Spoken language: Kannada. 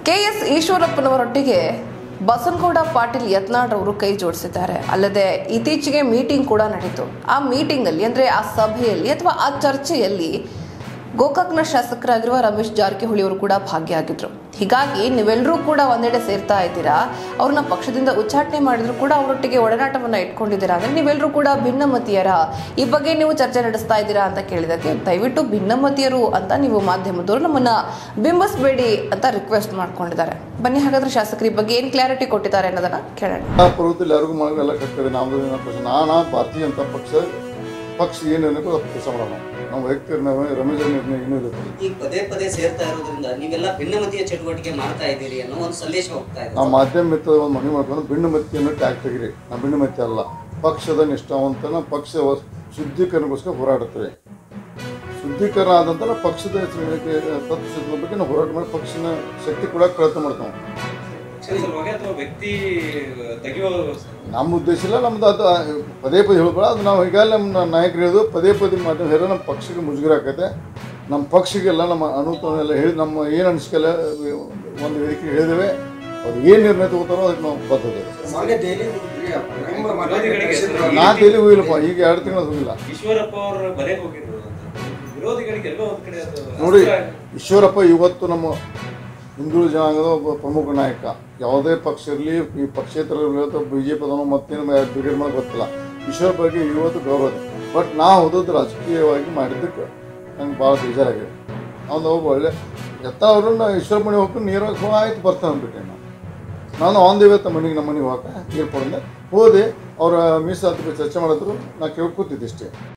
ಕೆ ಎಸ್ ಈಶ್ವರಪ್ಪನವರೊಟ್ಟಿಗೆ ಬಸನಗೌಡ ಪಾಟೀಲ್ ಯತ್ನಾಳ್ ಕೈ ಜೋಡಿಸಿದ್ದಾರೆ ಅಲ್ಲದೆ ಇತ್ತೀಚೆಗೆ ಮೀಟಿಂಗ್ ಕೂಡ ನಡೀತು ಆ ಮೀಟಿಂಗಲ್ಲಿ ಅಂದರೆ ಆ ಸಭೆಯಲ್ಲಿ ಅಥವಾ ಆ ಚರ್ಚೆಯಲ್ಲಿ ಗೋಕಾಕ್ನ ಶಾಸಕರಾಗಿರುವ ರಮೇಶ್ ಜಾರಕಿಹೊಳಿ ಅವರು ಕೂಡ ಭಾಗಿಯಾಗಿದ್ರು ಹೀಗಾಗಿ ನೀವೆಲ್ಲರೂ ಕೂಡ ಒಂದೆಡೆ ಸೇರ್ತಾ ಇದ್ದೀರಾ ಅವ್ರನ್ನ ಪಕ್ಷದಿಂದ ಉಚ್ಚಾಟನೆ ಮಾಡಿದ್ರು ಕೂಡ ಅವರೊಟ್ಟಿಗೆ ಒಡನಾಟವನ್ನ ಇಟ್ಕೊಂಡಿದ್ದೀರಾ ಅಂದ್ರೆ ನೀವೆಲ್ಲರೂ ಕೂಡ ಭಿನ್ನಮತೀಯರ ಈ ಬಗ್ಗೆ ನೀವು ಚರ್ಚೆ ನಡೆಸ್ತಾ ಇದ್ದೀರಾ ಅಂತ ಕೇಳಿದಕ್ಕೆ ದಯವಿಟ್ಟು ಭಿನ್ನಮತೀಯರು ಅಂತ ನೀವು ಮಾಧ್ಯಮದವರು ನಮ್ಮನ್ನ ಬಿಂಬಿಸಬೇಡಿ ಅಂತ ರಿಕ್ವೆಸ್ಟ್ ಮಾಡ್ಕೊಂಡಿದ್ದಾರೆ ಬನ್ನಿ ಹಾಗಾದ್ರೆ ಶಾಸಕರು ಈ ಬಗ್ಗೆ ಏನ್ ಕ್ಲಾರಿಟಿ ಕೊಟ್ಟಿದ್ದಾರೆ ಅನ್ನೋದನ್ನ ಕೇಳೋಣ ಆ ಪರ್ವತದಲ್ಲಿ ಯಾರಿಗೂ ಮಾಡಲ್ಲ ಕಟ್ಟದೆ ನಾವು ಏನೋ ಪಕ್ಷ ನಾನು ಭಾರತೀಯ ಜನತಾ ಪಕ್ಷ ಪಕ್ಷ ಏನು ಅನ್ನೋದು ಅದು ಕೆಲಸ ಮಾಡೋಣ ನಾವು ವೈಯಕ್ತಿಕ ನಿರ್ಣಯ ರಮೇಶ್ ಅವ್ರ ನಿರ್ಣಯ ಏನೂ ಇರುತ್ತೆ ಈಗ ಪದೇ ಪದೇ ಸೇರ್ತಾ ಇರೋದ್ರಿಂದ ನೀವೆಲ್ಲ ಭಿನ್ನಮತೀಯ ಚಟುವಟಿಕೆ ಮಾಡ್ತಾ ಇದ್ದೀರಿ ಅನ್ನೋ ಒಂದು ಸಂದೇಶ ಹೋಗ್ತಾ ಇದೆ ನಾವು ಮಾಧ್ಯಮ ಮಿತ್ರದ ಒಂದು ಮನೆ ಮಾಡ್ಕೊಂಡು ಭಿನ್ನ ಮತಿಯನ್ನು ಟ್ಯಾಗ್ ತೆಗಿರಿ ನಾವು ಭಿನ್ನ ಮತಿ ಅಲ್ಲ ಪಕ್ಷದ ನಿಷ್ಠಾವಂತನ ಪಕ್ಷ ವ- ಶುದ್ಧೀಕರಣಕ್ಕೋಸ್ಕರ ಹೋರಾಡುತ್ತೇವೆ ಶುದ್ಧೀಕರಣ ಆದಂತರ ಪಕ್ಷದ ತತ್ವದ ಬಗ್ಗೆ ನಾವು ಹೋರಾಟ ಮಾಡಿ ಪಕ್ಷನ ಶಕ್ತಿ ಕೊಡಕ್ಕೆ ಪ್ರಯತ್ನ ಮಾಡ್ತಾವೆ ಪಕ್ಷದ ಸಲುವಾಗಿ ಅಥವಾ ವ್ಯಕ್ತಿ ತೆಗೆಯೋ ನಮ್ಮ ಉದ್ದೇಶ ಇಲ್ಲ ನಮ್ದು ಅದು ಪದೇ ಪದೇ ಹೇಳ್ಬೇಡ ಅದು ನಾವು ಈಗಾಗಲೇ ನಮ್ಮ ನಾಯಕರು ಹೇಳೋದು ಪದೇ ಪದೇ ಮಾಧ್ಯಮ ಹೇಳೋ ನಮ್ಮ ಪಕ್ಷಕ್ಕೆ ಮುಜುಗರ ಆಕೈತೆ ನಮ್ಮ ಪಕ್ಷಕ್ಕೆಲ್ಲ ನಮ್ಮ ಅನುಕೂಲ ಎಲ್ಲ ಹೇಳಿ ನಮ್ಮ ಏನು ಅನಿಸ್ಕೆಲ್ಲ ಒಂದು ವೇದಿಕೆ ಹೇಳಿದ್ದೇವೆ ಅವ್ರು ಏನು ನಿರ್ಣಯ ತಗೋತಾರೋ ಅದಕ್ಕೆ ನಾವು ಬರ್ತದೆ ಮೊನ್ನೆ ದೆಹಲಿ ಹೋಗಿದ್ರಿ ನಿಮ್ಮ ವಿರೋಧಿಗಳಿಗೆ ಮಾತಾಡಿ ನಾ ತೇಲಿ ಹೋಗಿಲ್ಲಪ್ಪ ಈಗ ಎರಡು ತಿಂಗಳು ಹೋಗಿಲ್ಲ ಈಶ್ವರಪ್ಪ ಅವ್ರ ಮನೆಗೆ ಹೋಗಿದ್ರು ಅಂತ ವಿರೋಧಿಗಳಿಗೆ ಎಲ್ಲೋ ಒಂದ್ ಕಡೆ ಅದು ನೋಡಿ ಅಸ್ತ್ರ- ಈಶ್ವರಪ್ಪ ಇವತ್ತು ನಮ್ಮ ಹಿಂದೂ ಜನಾಂಗದ ಒಬ್ಬ ಪ್ರಮುಖ ನಾಯಕ ಯಾವುದೇ ಪಕ್ಷ ಇರಲಿ ಈ ಪಕ್ಷೇತರ ಅಥವಾ ಬಿ ಜೆ ಪಿ ಮತ್ತೇನು ಬ್ರಿಗೇಡ್ ಮಾಡೋದು ಗೊತ್ತಿಲ್ಲ ಈಶ್ವರಪ್ಪ ಬಗ್ಗೆ ಇವತ್ತು ಗೌರವ ಇದೆ ಬಟ್ ನಾ ಹೋದದ್ದು ರಾಜಕೀಯವಾಗಿ ಮಾಡಿದ್ದಕ್ಕೆ ನಂಗೆ ಭಾಳ ಬೇಜಾರಾಗಿದೆ ಅವನು ಒಬ್ಬ ಒಳ್ಳೆ ಎತ್ತ ಅವ್ರನ್ನ ಈಶ್ವರಪ್ಪನಿಗೆ ಹೋಗ್ಕೊಂಡು ನೀರಾಗಿ ಹೋ ಆಯ್ತು ಬರ್ತಾನೆ ಅಂದ್ಬಿಟ್ಟೆ ನಾನು ನಾನು ಆನ್ ದಿ ವೇತ ಮನೆಗೆ ನಮ್ಮ ಮನೆಗೆ ಹೋಗಕ್ಕೆ ಏರ್ಪೋರ್ಟ್ಗೆ ಹೋದೆ ಅವರ ಮೀಸಲಾತಿ ಬಗ್ಗೆ ಚರ್ಚೆ ಮಾಡಿದ್ರು ನಾ ಕೇಳಿ ಕೂತಿದ್ದೆ ಇಷ್ಟೇ